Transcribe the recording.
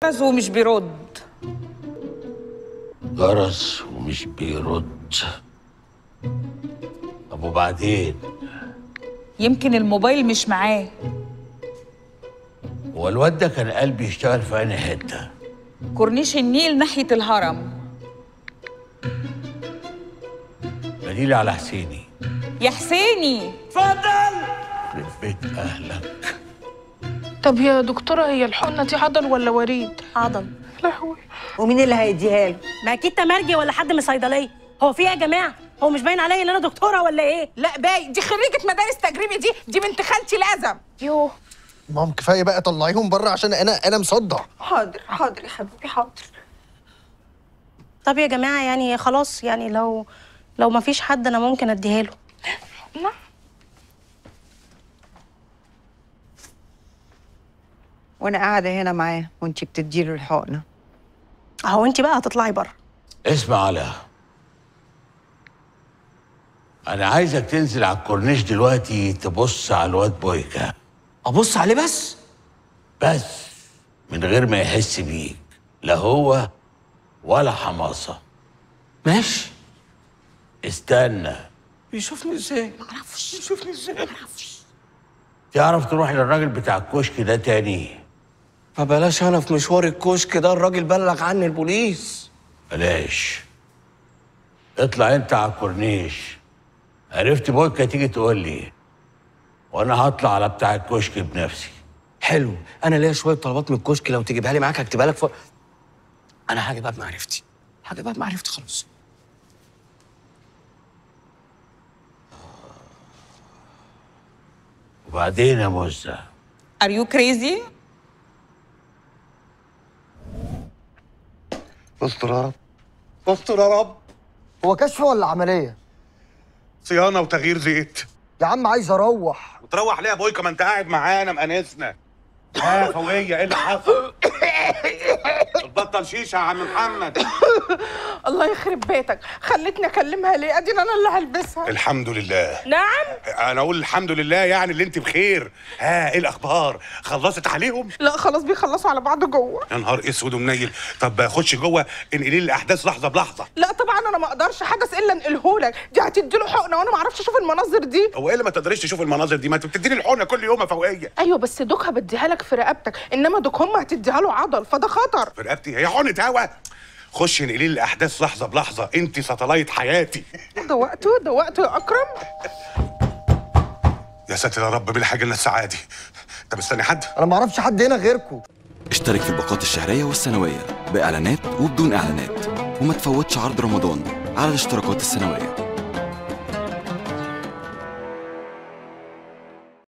جرس ومش بيرد جرس ومش بيرد طب وبعدين يمكن الموبايل مش معاه هو الواد ده كان قلبي يشتغل في أنهي حتة كورنيش النيل ناحية الهرم دليل على حسيني يا حسيني يخرب بيت أهلك طب يا دكتورة هي الحقنة دي عضل ولا وريد؟ عضل لهوي ومين اللي هيديها له؟ ما اكيد تمرجي ولا حد من الصيدليه هو في ايه يا جماعه؟ هو مش باين عليا ان انا دكتوره ولا ايه؟ لا باي دي خريجة مدارس تجريبي دي دي بنت خالتي لازم يوه مام كفايه بقى طلعيهم بره عشان انا انا مصدع حاضر حاضر يا حبيبي حاضر طب يا جماعه يعني خلاص يعني لو لو ما فيش حد انا ممكن اديها له لا وانا قاعده هنا معاه وانتي بتديله الحقنه اهو انت بقى هتطلعي بره اسمع على أنا عايزك تنزل على الكورنيش دلوقتي تبص على الواد بويكا ابص عليه بس بس من غير ما يحس بيك لا هو ولا حماصة ماشي استنى بيشوفني ازاي معرفش بيشوفني ازاي معرفش تعرف تروح للراجل بتاع الكشك ده تاني ما بلاش انا في مشوار الكشك ده الراجل بلغ عني البوليس بلاش اطلع انت على الكورنيش عرفت بويكا تيجي تقول لي وانا هطلع على بتاع الكشك بنفسي حلو انا ليا شويه طلبات من الكشك لو تجيبها لي معاك هكتبها لك ف... انا هجيبها بمعرفتي هجيبها بمعرفتي خلاص وبعدين يا موزة Are you crazy؟ استر يا رب استر يا رب هو كشف ولا عمليه صيانه وتغيير زيت يا عم عايز اروح وتروح ليه يا بويكا ما انت قاعد معانا مأنسنا اه فوقيه ايه اللي حصل بطل شيشه يا عم محمد الله يخرب بيتك خلتني اكلمها ليه ادينا انا اللي هلبسها الحمد لله نعم انا اقول الحمد لله يعني اللي انت بخير ها ايه الاخبار خلصت عليهم لا خلاص بيخلصوا على بعض جوه يا نهار اسود ومنيل طب خش جوه انقلي لي الاحداث لحظه بلحظه لا طبعا انا ما اقدرش حدث الا انقلهولك دي هتدي له حقنه وانا ما اعرفش اشوف المناظر دي هو ايه اللي ما تقدريش تشوف المناظر دي ما انت بتديني الحقنه كل يوم يا فوقيه ايوه بس دوكها بديها لك في رقبتك انما دوك هم هتديها له عضل فده خطر في رقبتي هي حقنه هوا خش انقلي لي الاحداث لحظه بلحظه انت ساتلايت حياتي ده وقته ده وقته يا اكرم يا ساتر يا رب بالحاجه لنا السعاده طب استني حد انا ما اعرفش حد هنا غيركم اشترك في الباقات الشهرية والسنوية بإعلانات وبدون إعلانات وما تفوتش عرض رمضان على الاشتراكات السنوية